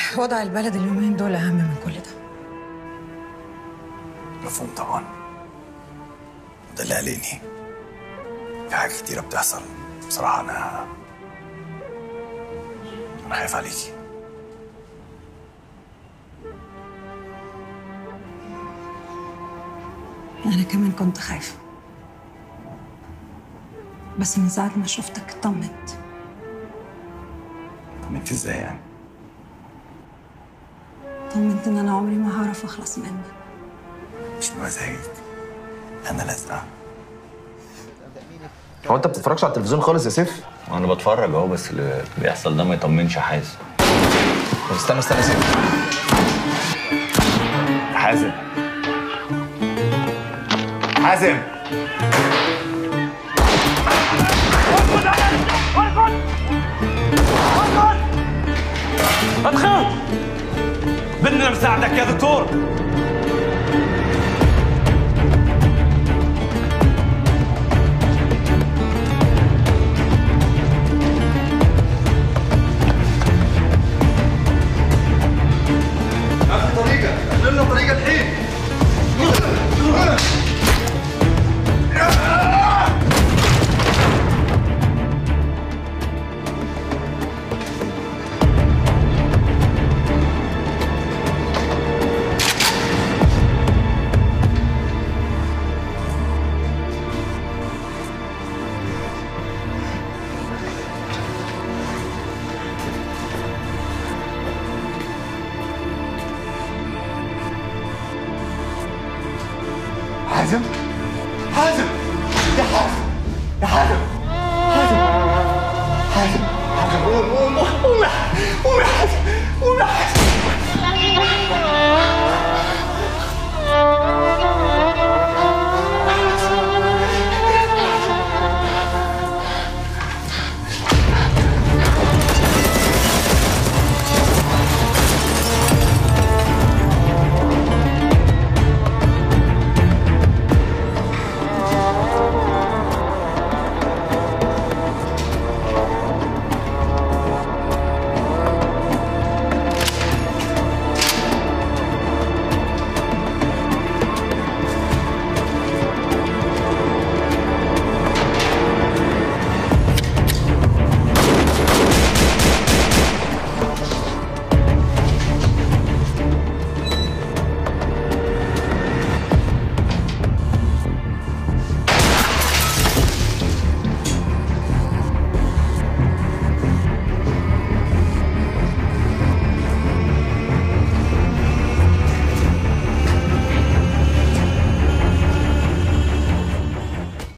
وضع البلد اليومين دول اهم من كل ده مفهوم طبعا وده اللي قلقني في حاجات كتيرة بتحصل بصراحة أنا أنا خايف عليكي انا كمان كنت خايفه بس من ساعه ما شفتك اطمنت طمنت إزاي يعني؟ طمنت ان انا عمري ما هعرف اخلص منك مش بمزاجك أنا لازقة هو انت بتتفرجش على التلفزيون خالص يا سيف؟ انا بتفرج اهو بس اللي بيحصل ده ما يطمنش يا حازم طب استنى استنى يا سيف حازم حازم ادخل بدنا نساعدك يا دكتور حازم حازم يا حازم يا حازم حازم حازم حازم قوم قوم قوم